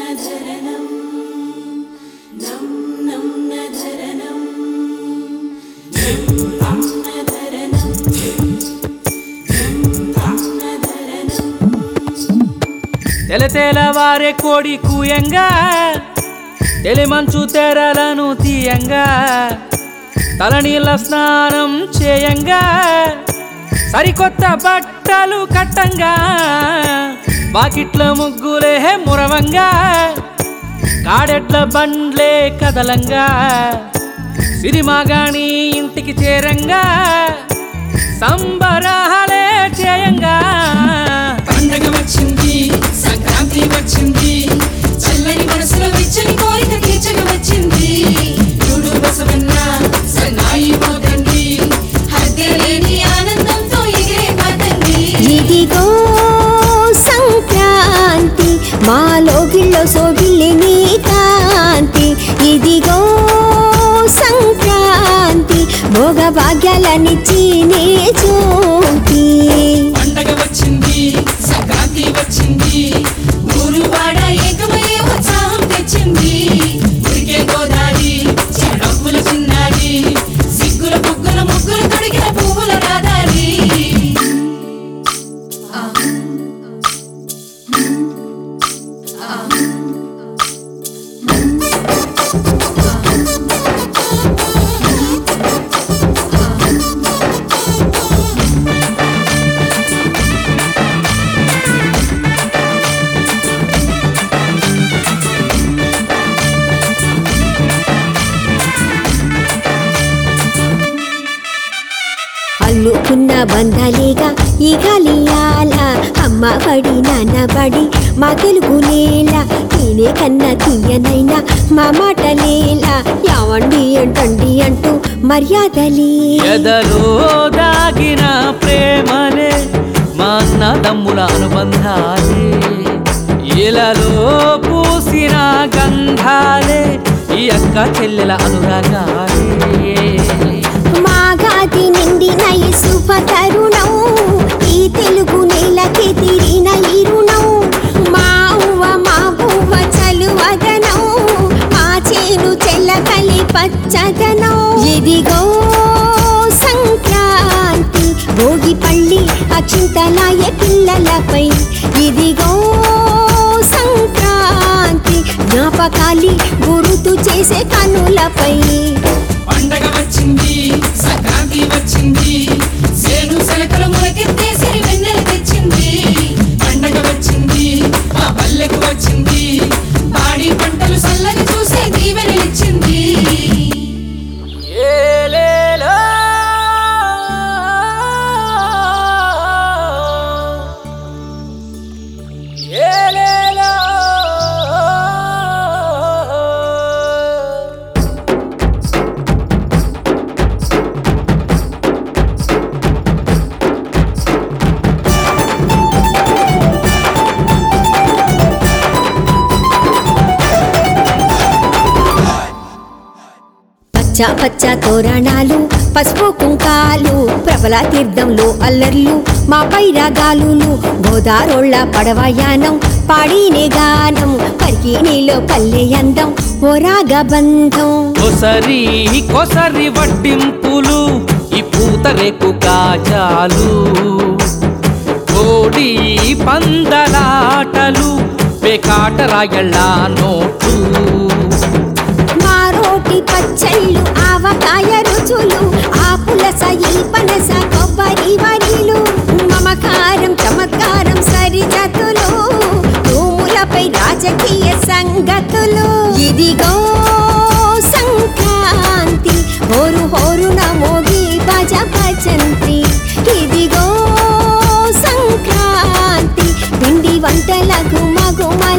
నధరణం నం నం నధరణం నం నం నధరణం నం నం నధరణం తెల తెలవారే కోడి కూయంగా తెలిమంచు తెరలను తీయంగా తలనీళ్ళ స్నానం చేయంగా సరికొత్త బట్టలు కట్టంగా బాకిట్ల ముగ్గులే మురవంగా కాడెట్ల బండ్లే కదలంగా సిరిమాగాని ఇంటికి చేరంగా సంబరాలే చేయంగా పండగ వచ్చింది సంక్రాంతి వచ్చింది చల్లని మనసులో విచ్చని కోరిక తీర్చక వచ్చింది చూడు బసవన్న సన్నాయి పోతండి హద్దే లేని ఆనందంతో ఎగిరే పతండి ఇదిగో సంక్రాంతి మా లోగిల్లో సోగిల్లి నీ కాంతి ఇదిగో సంక్రాంతి భోగ భాగ్యాలనిచ్చి నీ చూపి పండగ వచ్చింది సంక్రాంతి వచ్చింది ఊరు వాడ ఏకమయ్యే ఉత్సాహం తెచ్చింది ఉరికే గోదారి చెడప్పుల చిన్నారి సిగ్గుల పుగ్గుల ముగ్గులు తొడిగిన పువ్వుల రాదారి అల్లుకున్న బంధాలేగా ఈ గాలియాల అమ్మ బడి నాన్న బడి మా తెలుగు నేల నేనే కన్నా తీయనైనా మా మాటలేలా యావండి అంటండి అంటూ మర్యాదలే ఎదలో దాగిన ప్రేమలే మా అన్నదమ్ముల అనుబంధాలే ఇలలో పూసిన గంధాలే ఈ అక్క చెల్లెల అనురాగాలే మాగాది నిండిన ఈ శుభ తరుణం ఈ తెలుగు నేలకి తిరిగిన ఈ రుణం మా ఉవ్వ మా బువ్వ చలువదనం మా చేను చెల్లకలి పచ్చదనం ఇదిగో సంక్రాంతి భోగి పళ్ళి అక్షింతలాయ పిల్లలపై ఇదిగో సంక్రాంతి జ్ఞాపకాలి గురుతు చేసే కనులపై పండగ వచ్చింది సంక్రాంతి వచ్చింది సేను సెలకలు మొలకెత్తే సిరి వెన్నెల తెచ్చింది పండగ వచ్చింది మా పల్లెకు వచ్చింది పాడి పంటలు చల్లని చూసే దీవెనలిచ్చింది ఏలేలో ఏలేలో పచ్చ పచ్చ తోరణాలు పసుపు కుంకాలు ప్రబల తీర్థంలో అల్లర్లు మా పైరాగాలులు గోదారోళ్ళ పడవయానం పాడినే గానం పరికి నీలో పల్లె అందం ఓ రాగబంధం కొసరి కొసరి వడ్డింపులు ఈ పూతరేకు కాజాలు కోడి పందలాటలు పేకాట రాయళ్ళ నోటు మా రోటి పచ్చళ్ళు ఆవకాయ రుచులు ఆ పులస ఈ పనస కొబ్బరి వరిలు మమకారం చమత్కారం సరిజతులు తూములపై రాజకీయ సంగతులు ఇదిగో సంక్రాంతి హోరు హోరున మోగి భజ భజంత్రి ఇదిగో సంక్రాంతి పిండి వంటల గుమ గుమ